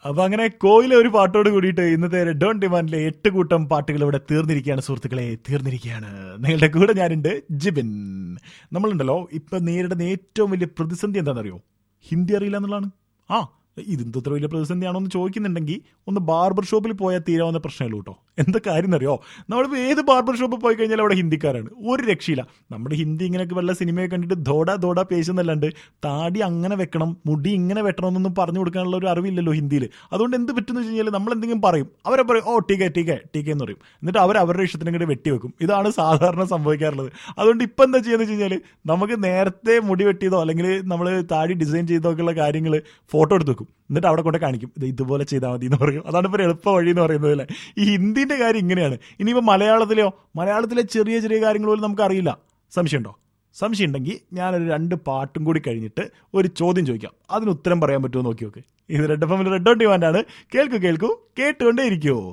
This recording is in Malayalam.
അപ്പൊ അങ്ങനെ കോയിലെ ഒരു പാട്ടോട് കൂടിയിട്ട് ഇന്നത്തെ റെഡ് ഓൺ ഡിമാൻഡിലെ എട്ട് കൂട്ടം പാട്ടുകൾ ഇവിടെ തീർന്നിരിക്കുകയാണ് സുഹൃത്തുക്കളെ തീർന്നിരിക്കുകയാണ് നിങ്ങളുടെ കൂടെ ഞാനുണ്ട് ജിബിൻ നമ്മളുണ്ടല്ലോ ഇപ്പൊ നേരിടുന്ന ഏറ്റവും വലിയ പ്രതിസന്ധി എന്താണെന്നറിയോ ഹിന്ദി അറിയില്ല എന്നുള്ളതാണ് ആ ഇതെന്തോ ഇത്ര വലിയ പ്രതിസന്ധിയാണോ എന്ന് ചോദിക്കുന്നുണ്ടെങ്കിൽ ഒന്ന് ബാർബർ ഷോപ്പിൽ പോയാൽ തീരാവുന്ന പ്രശ്നമല്ലോ കേട്ടോ എന്താ കാര്യം എന്നറിയോ നമ്മളിപ്പോൾ ഏത് ബാർബർ ഷോപ്പിൽ പോയി കഴിഞ്ഞാൽ അവിടെ ഹിന്ദിക്കാരാണ് ഒരു രക്ഷയില്ല നമ്മുടെ ഹിന്ദി ഇങ്ങനെയൊക്കെ വല്ല സിനിമയൊക്കെ കണ്ടിട്ട് ദോട ദോട പേശുന്നല്ലാണ്ട് താടി അങ്ങനെ വെക്കണം മുടി ഇങ്ങനെ വെട്ടണം എന്നൊന്നും പറഞ്ഞു കൊടുക്കാനുള്ള ഒരു അറിവില്ലല്ലോ ഹിന്ദിയിൽ അതുകൊണ്ട് എന്ത് പറ്റുമെന്ന് വെച്ച് കഴിഞ്ഞാൽ നമ്മൾ എന്തെങ്കിലും പറയും അവരെ പറയും ഓ ടീക്കെ ടീക്കെ ടീക്കെ എന്ന് പറയും എന്നിട്ട് അവർ അവരുടെ ഇഷ്ടത്തിന് ഇങ്ങോട്ട് വെട്ടി വെക്കും ഇതാണ് സാധാരണ സംഭവിക്കാറുള്ളത് അതുകൊണ്ട് ഇപ്പം എന്താ ചെയ്യുന്നത് വെച്ച് കഴിഞ്ഞാൽ നമുക്ക് നേരത്തെ മുടി വെട്ടിയതോ അല്ലെങ്കിൽ നമ്മൾ താടി ഡിസൈൻ ചെയ്തോ ഒക്കെയുള്ള കാര്യങ്ങൾ ഫോട്ടോ എടുത്ത് വെക്കും എന്നിട്ട് അവിടെ കൊണ്ട് കാണിക്കും ഇത് ഇതുപോലെ ചെയ്താൽ മതി എന്ന് പറയും അതാണ് ഇപ്പോൾ എളുപ്പ വഴി എന്ന് പറയുന്നത് അല്ലേ ഈ ഹിന്ദിന്റെ കാര്യം ഇങ്ങനെയാണ് ഇനിയിപ്പോൾ മലയാളത്തിലെയോ മലയാളത്തിലെ ചെറിയ ചെറിയ കാര്യങ്ങൾ പോലും നമുക്ക് അറിയില്ല സംശയമുണ്ടോ സംശയം ഉണ്ടെങ്കിൽ ഞാനൊരു രണ്ട് പാട്ടും കൂടി കഴിഞ്ഞിട്ട് ഒരു ചോദ്യം ചോദിക്കാം അതിന് ഉത്തരം പറയാൻ പറ്റുമോ നോക്കി നോക്ക് ഇത് റെഡ് എഫ് എമ്മിൽ റെഡ് ഓൺ ഡിമാൻഡാണ് കേൾക്കൂ കേൾക്കൂ കേട്ടുകൊണ്ടേ ഇരിക്കുമോ